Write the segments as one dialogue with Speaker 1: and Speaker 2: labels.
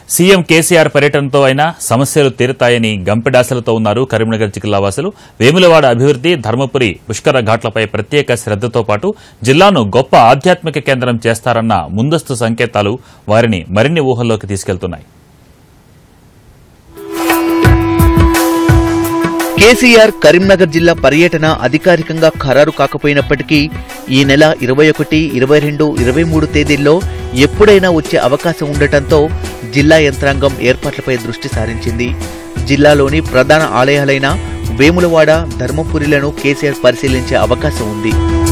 Speaker 1: CM KCR పర్యటనతో అయినా సమస్యలు తీరుతాయని గంపెడాశలతో ఉన్నారు కరీంనగర్ జిల్లా వాసులు వేములవాడ అభివృద్ధి ధర్మపురి పుష్కర ఘాట్లపై ప్రత్యేక శ్రద్దతో పాటు జిల్లాను గొప్ప ఆధ్యాత్మిక కేంద్రం చేస్తారన్న ముందస్తు సంకేతాలు వారిని మరిన్ని ఊహల్లోకి తీసుకెళ్తున్నాయి
Speaker 2: కేసీఆర్ కరీంనగర్ జిల్లా పర్యటన అధికారికంగా ఖరారు కాకపోయినప్పటికీ ఈ నెల ఇరవై ఒకటి ఇరవై రెండు ఇరవై మూడు తేదీల్లో ఎప్పుడైనా వచ్చే అవకాశం ఉండటంతో జిల్లా యంత్రాంగం ఏర్పాట్లపై దృష్టి సారించింది జిల్లాలోని ప్రధాన ఆలయాలైన వేములవాడ ధర్మపురిలను కేసీఆర్ పరిశీలించే అవకాశం ఉంది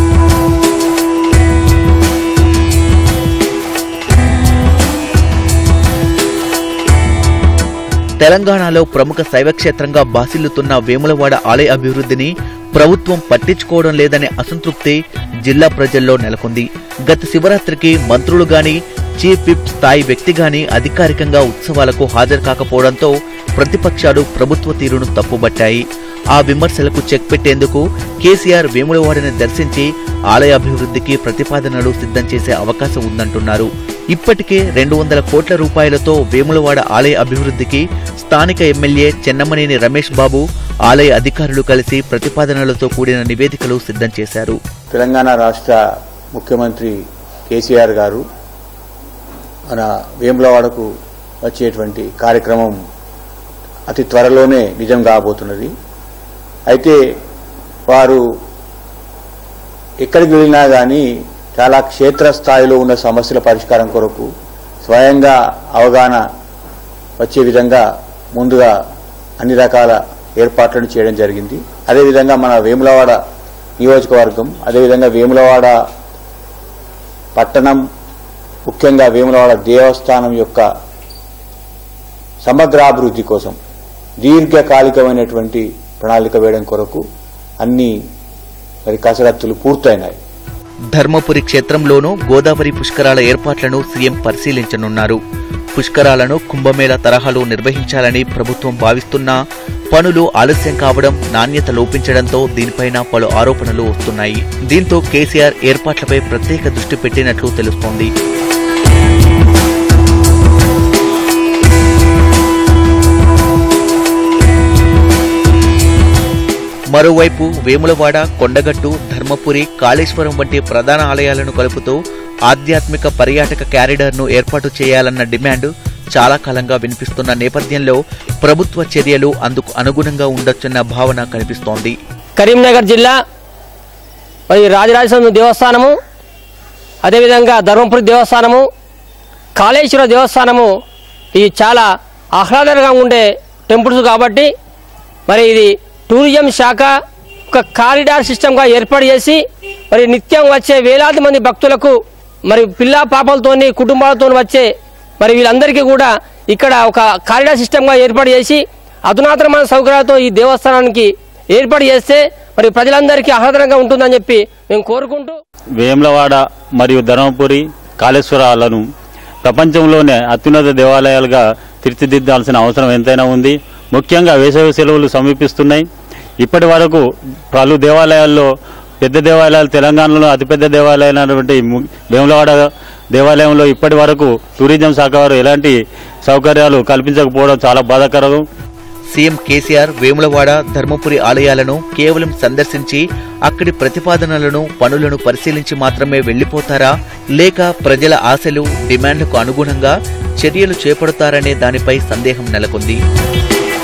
Speaker 2: తెలంగాణలో ప్రముఖ శైవక్షేత్రంగా బాసిల్లుతున్న వేములవాడ ఆలయ అభివృద్ధిని ప్రభుత్వం పట్టించుకోవడం లేదనే అసంతృప్తి జిల్లా ప్రజల్లో నెలకొంది గత శివరాత్రికి మంత్రులు గాని చీఫ్ విప్ స్థాయి వ్యక్తి గాని అధికారికంగా ఉత్సవాలకు హాజరు కాకపోవడంతో ప్రతిపక్షాలు ప్రభుత్వ తీరును తప్పుబట్టాయి ఆ విమర్శలకు చెక్ పెట్టేందుకు కేసీఆర్ వేములవాడని దర్శించి ఆలయ అభివృద్ధికి ప్రతిపాదనలు సిద్ధం చేసే అవకాశం ఉందంటున్నారు ఇప్పటికే రెండు వందల కోట్ల రూపాయలతో వేములవాడ ఆలయ అభివృద్ధికి స్థానిక ఎమ్మెల్యే చెన్నమనేని రమేష్ బాబు ఆలయ అధికారులు కలిసి ప్రతిపాదనలతో కూడిన నివేదికలు సిద్ధం చేశారు
Speaker 3: తెలంగాణ రాష్ట్ర ముఖ్యమంత్రి కేసీఆర్ గారు మన వేములవాడకు వచ్చేటువంటి కార్యక్రమం అతి త్వరలోనే నిజం కాబోతున్నది అయితే వారు ఎక్కడికి వెళ్ళినా కానీ చాలా క్షేత్రస్థాయిలో ఉన్న సమస్యల పరిష్కారం కొరకు స్వయంగా అవగాహన వచ్చే విధంగా ముందుగా అన్ని రకాల ఏర్పాట్లను చేయడం జరిగింది అదేవిధంగా మన వేములవాడ నియోజకవర్గం అదేవిధంగా వేములవాడ పట్టణం ముఖ్యంగా వేములవాడ దేవస్థానం యొక్క సమగ్రాభివృద్ధి కోసం దీర్ఘకాలికమైనటువంటి ప్రణాళిక వేయడం కొరకు అన్ని మరి కసరత్తులు పూర్తయినాయి
Speaker 2: ధర్మపురి క్షేత్రంలోనూ గోదావరి పుష్కరాల ఏర్పాట్లను సీఎం పరిశీలించనున్నారు పుష్కరాలను కుంభమేళ తరహాలో నిర్వహించాలని ప్రభుత్వం భావిస్తున్నా పనులు ఆలస్యం కావడం నాణ్యత లోపించడంతో దీనిపైన పలు ఆరోపణలు వస్తున్నాయి దీంతో కేసీఆర్ ఏర్పాట్లపై ప్రత్యేక దృష్టి పెట్టినట్లు తెలుస్తోంది మరోవైపు వేములవాడ కొండగట్టు ధర్మపురి కాళేశ్వరం వంటి ప్రధాన ఆలయాలను కలుపుతూ ఆధ్యాత్మిక పర్యాటక క్యారిడర్ను ఏర్పాటు చేయాలన్న డిమాండ్ చాలా కాలంగా వినిపిస్తున్న నేపథ్యంలో ప్రభుత్వ చర్యలు అందుకు అనుగుణంగా ఉండొచ్చన్న భావన కనిపిస్తోంది
Speaker 4: కరీంనగర్ జిల్లా మరి రాజరాజేశ్వరం దేవస్థానము అదేవిధంగా ధర్మపురి దేవస్థానము కాళేశ్వర దేవస్థానము ఇది చాలా ఆహ్లాదకరంగా ఉండే టెంపుల్స్ కాబట్టి మరి ఇది టూరిజం శాఖ ఒక కారిడార్ సిస్టమ్గా ఏర్పాటు చేసి మరి నిత్యం వచ్చే వేలాది మంది భక్తులకు మరి పిల్ల పాపలతోని కుటుంబాలతో వచ్చే మరి వీళ్ళందరికీ కూడా ఇక్కడ ఒక కారిడార్ సిస్టమ్గా ఏర్పాటు చేసి అధునాతనమైన సౌకర్యాలతో ఈ దేవస్థానానికి ఏర్పాటు చేస్తే మరి ప్రజలందరికీ ఆహ్లాదకరంగా ఉంటుందని చెప్పి మేము కోరుకుంటూ
Speaker 5: వేములవాడ మరియు ధర్మపురి కాళేశ్వరాలను ప్రపంచంలోనే అత్యున్నత దేవాలయాలుగా తీర్చిదిద్దాల్సిన అవసరం ఎంతైనా ఉంది ముఖ్యంగా వేసవి సెలవులు సమీపిస్తున్నాయి ఇప్పటి వరకు పలు దేవాలయాల్లో పెద్ద దేవాలయాలు తెలంగాణలో అతిపెద్ద దేవాలయమైనటువంటి ము- వేములవాడ దేవాలయంలో ఇప్పటి వరకు టూరిజం శాఖ వారు ఎలాంటి సౌకర్యాలు కల్పించకపోవడం చాలా బాధాకరం
Speaker 2: సీఎం కేసీఆర్ వేములవాడ ధర్మపురి ఆలయాలను కేవలం సందర్శించి అక్కడి ప్రతిపాదనలను పనులను పరిశీలించి మాత్రమే వెళ్లిపోతారా లేక ప్రజల ఆశలు డిమాండ్లకు అనుగుణంగా చర్యలు చేపడతారనే దానిపై సందేహం నెలకొంది